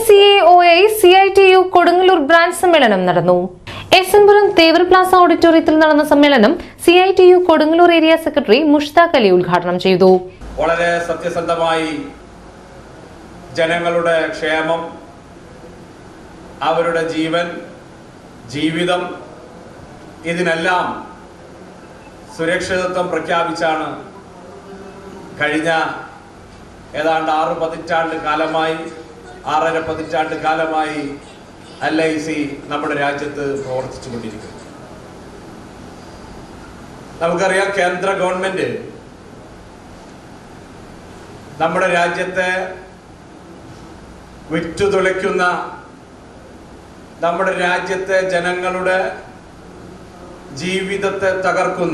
C A O I C I T U Kodungallur branch സമ്മേളനം നടന്നു S N Puram Thevar plaza ഓഡിറ്റോറിയത്തിൽ നടന്ന സമ്മേളനം C I T U Kodungallur area secretary Mushtaq Ali ഉദ്ഘാടനം ചെയ്തു വളരെ സത്യസന്ധമായി ജനങ്ങളുടെ ക്ഷേമം അവരുടെ ജീവൻ ജീവിതം ഇതിനെല്ലാം സുരക്ഷിതത്വം പ്രഖ്യാപിച്ചാണ് കഴിഞ്ഞ ഏതാണ്ട് ആറ് പതിറ്റാണ്ട് കാലമായി ആറര പതിറ്റാണ്ട് കാലമായി എൽ ഐ സി നമ്മുടെ രാജ്യത്ത് പ്രവർത്തിച്ചുകൊണ്ടിരിക്കുന്നു നമുക്കറിയാം കേന്ദ്ര ഗവൺമെന്റ് നമ്മുടെ രാജ്യത്തെ വിറ്റുതുളയ്ക്കുന്ന നമ്മുടെ രാജ്യത്തെ ജനങ്ങളുടെ ജീവിതത്തെ തകർക്കുന്ന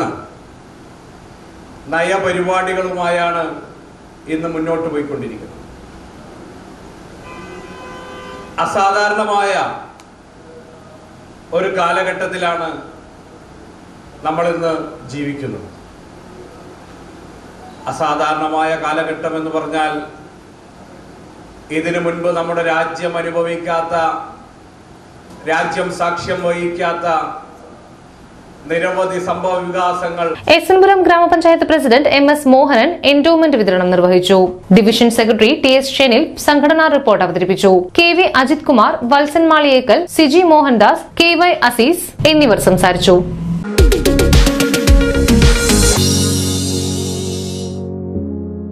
നയപരിപാടികളുമായാണ് ഇന്ന് മുന്നോട്ട് പോയിക്കൊണ്ടിരിക്കുന്നത് അസാധാരണമായ ഒരു കാലഘട്ടത്തിലാണ് നമ്മൾ ഇന്ന് ജീവിക്കുന്നത് അസാധാരണമായ കാലഘട്ടം എന്ന് പറഞ്ഞാൽ ഇതിനു മുൻപ് നമ്മുടെ രാജ്യം അനുഭവിക്കാത്ത രാജ്യം സാക്ഷ്യം വഹിക്കാത്ത നിരവധി സംഭവ വികാസങ്ങൾ എസ് എൻ പുരം ഗ്രാമപഞ്ചായത്ത് president M S Mohanan endowment വിതരണം നിർവഹിച്ചു division secretary T S Shenil സംഘടനാ റിപ്പോർട്ട് അവതരിപ്പിച്ചു K V Ajith Kumar Valsan Maliyekkal Siji Mohandas K Y Azeez എന്നിവർ സംസാരിച്ചു